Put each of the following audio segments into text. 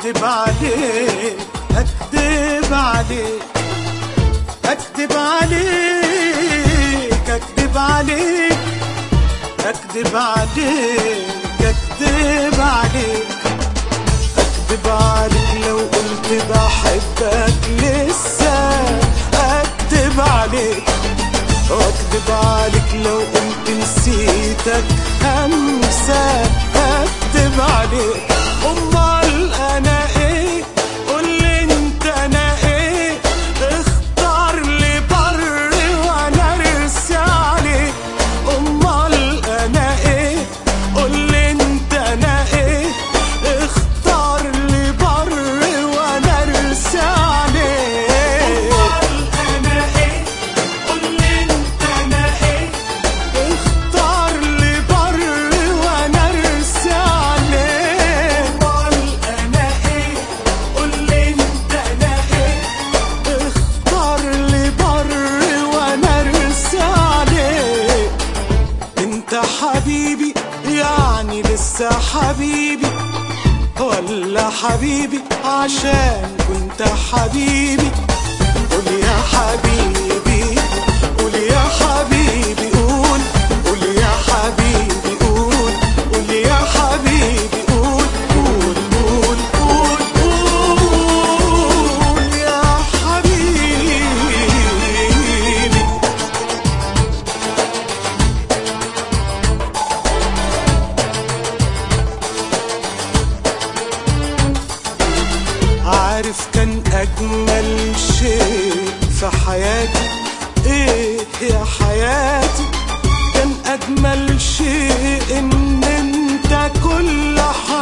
اكدب عليك اكدب عليك اكدب عليك اكدب عليك اكدب عليك اكدب عليك اكدب عليك لو قلت بحبك لسه اكدب عليك واكدب عليك لو قلت نسيتك همسة اكدب عليك امال انا ايه قولي انت انا ايه اختار لي بر وانا ارسي عليك امال انا ايه قولي انت انا ايه اختار لي بر وانا ارسي عليك امال انا ايه قولي انت انا ايه اختار لي بر وانا ارسي عليك امال انا ايه قولي انت انا ايه اختار لي بر وانا ارسي عليك انت حبيبي يعني لسه حبيبي ولا حبيبي عشان كنت حبيبي قول يا حبيبي قول يا حبيبي قول قول يا حبيبي قول قول يا حبيبي قول قول قول قول قول يا حبيبي عارف كان أجمل شيء في حياتي إيه يا حياتي كان أجمل شيء إن أنت كل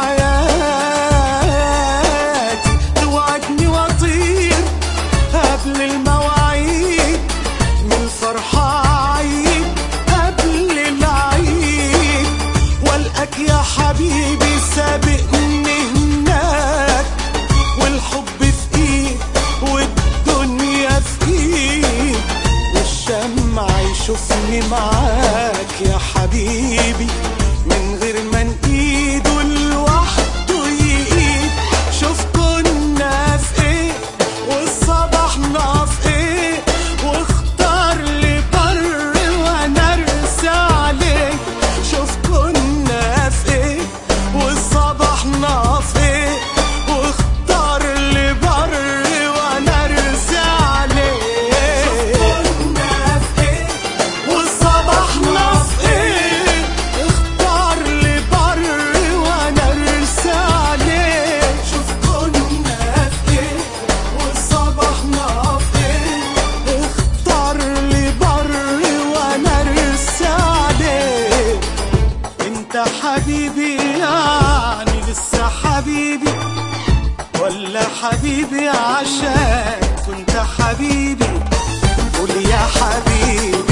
حياتي توعدني وأطير قبل المواعيد من الفرحة عيد قبل العيد والقاك يا حبيبي سابقني هناك والحب في ايد والدنيا في ايد والشمع يشوفني معاك يا حبيبي من غير ما نقيد لوحده يقيد شوف كنا في ايه وصبحنا في ايه واختار لي بر وانا ارسى عليك شوف كنا في ايه وصبحنا في ايه واختار لي بر وانا ارسى عليك كنا في ايه وصبحنا في ايه اختار لي بر وانا ارسى عليك شوف كنا في ايه وصبحنا في ايه اختار لي بر وانا ارسى عليك انت حبيبي يعني لسه حبيبي ولا حبيبي عشان كنت حبيبي قول يا حبيبي